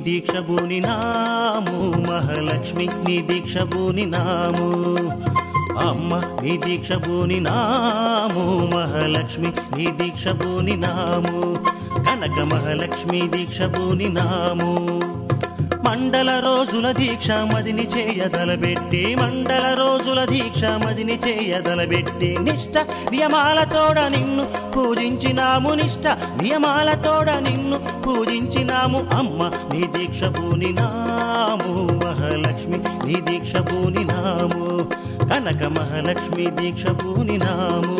దీక్ష బూని నాము మహాలక్ష్మి నీ దీక్ష బూని నాము అమ్మ నీ దీక్ష బూని నాము మహాలక్ష్మి నీ దీక్ష బూని నాము కనక మహాలక్ష్మి దీక్ష బూని నాము మండల రోజుల దీక్ష మదిని చేయదలబెట్టి మండల రోజుల దీక్ష మదిని చేయదలబెట్టి నిష్ట నియమాలతోడ నిన్ను పూజించినాము నిష్ట నియమాలతోడ నిన్ను పూజించినాము అమ్మ నీ దీక్ష పూనినాము మహాలక్ష్మి నీ దీక్ష పూనినాము కనక మహాలక్ష్మి దీక్ష పూనినాము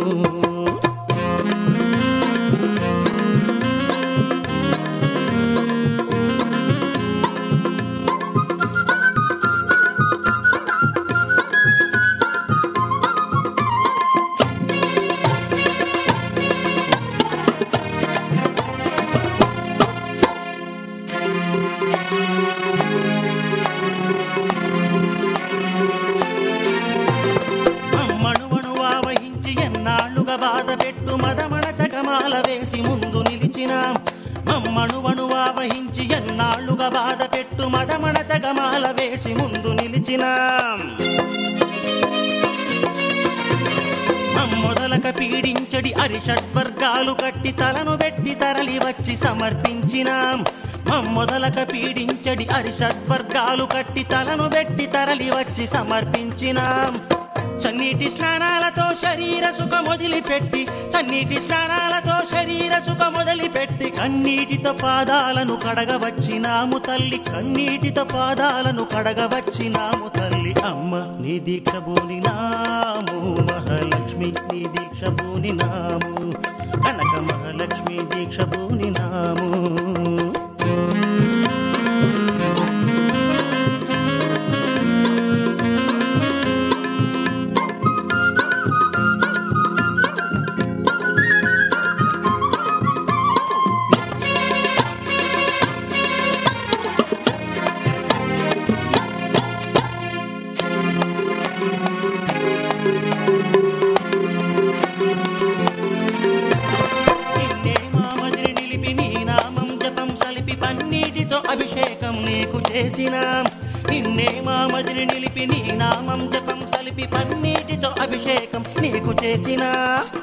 మమ్మణువను ఆవహించి ఎన్నాళ్ళుగా బాధ పెట్టు మదమణ జగమాల వేసి ముందు నిలిచినాం మమ్మణువను ఆవహించి ఎన్నాళ్ళుగా బాధ పెట్టు మదమణ జగమాల వేసి ముందు నిలిచినాం మొదలక పీడించడి అరిషడ్వర్గాలు కట్టి తలను పెట్టి తరలి వచ్చి సమర్పించినాం మొదలక పీడించడి అరిషడ్వర్గాలు కట్టి తలను పెట్టి తరలి వచ్చి సమర్పించినాం చన్నీటి స్నానాలతో శరీర సుఖ మొదలుపెట్టి చన్నీటి స్నానాలతో శరీర సుఖ మొదలుపెట్టి కన్నీటితో పాదాలను కడగవచ్చినాము తల్లి కన్నీటితో పాదాలను కడగవచ్చినాము తల్లి అమ్మ నీ దీక్ష బోనినాము మహాలక్ష్మి నీ దీక్ష బోనినాము కనక మహాలక్ష్మి దీక్ష బోనినాము నిన్నే మామదిని నిలిపి నీ నామం జపం సలిపి పన్నీటితో అభిషేకం నీకు చేసినాం నిన్నే మామదిని నిలిపి నీ నామం జపం సలిపి పన్నీటితో అభిషేకం నీకు చేసినా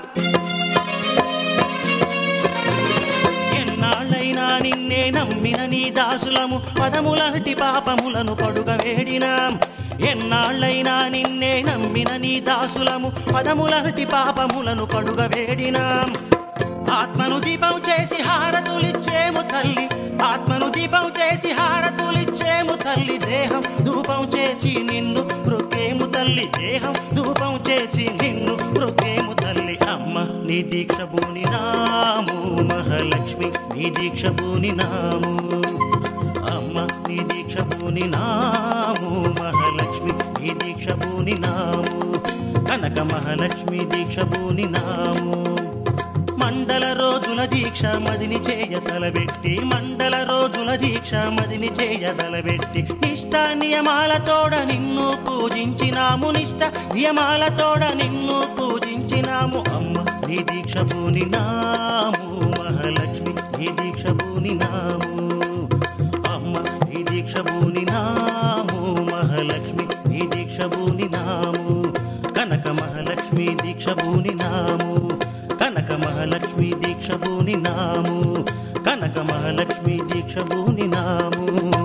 ఎన్నాళ్ళైనా నిన్నే నమ్మిన నీ దాసులము పదములాంటి పాపములను పడుగ వేడినాం ఎన్నాళ్ళైనా నిన్నే నమ్మిన నీ దాసులము పదములాంటి పాపములను కడుగ వేడినాం ఆత్మను దీపం చేసి హారతులిచ్చేము తల్లి ఆత్మను దీపం చేసి హారతులిచ్చేము తల్లి దేహం ధూపం చేసి నిన్ను మృకేము తల్లి దేహం ధూపం చేసి నిన్ను మృకేము తల్లి అమ్మ నీ దీక్ష భూని నాము మహాలక్ష్మి నీ దీక్ష భూని నాము అమ్మ నీ దీక్ష భూని నాము మహాలక్ష్మి నీ దీక్ష భూని నాము కనక మహాలక్ష్మి దీక్ష భూని నాము మండల రోజుల దీక్ష మదిని చేయ తలబెట్టి మండల రోజుల దీక్ష మదిని చేయ తలబెట్టి నిష్ట నియమాలతోడ నిన్ను పూజించినాము నిష్ట నియమాలతోడ నిన్ను పూజించినాము అమ్మ నీ దీక్ష భూని నాము మహాలక్ష్మి నీ దీక్ష భూని నాము అమ్మ నీ దీక్ష భూని నాము మహాలక్ష్మి నీ దీక్ష భూని నాము కనక మహాలక్ష్మి దీక్ష భూని నాము కనక మహాలక్ష్మి దీక్ష భూని నాము కనక మహాలక్ష్మి దీక్ష భూని నాము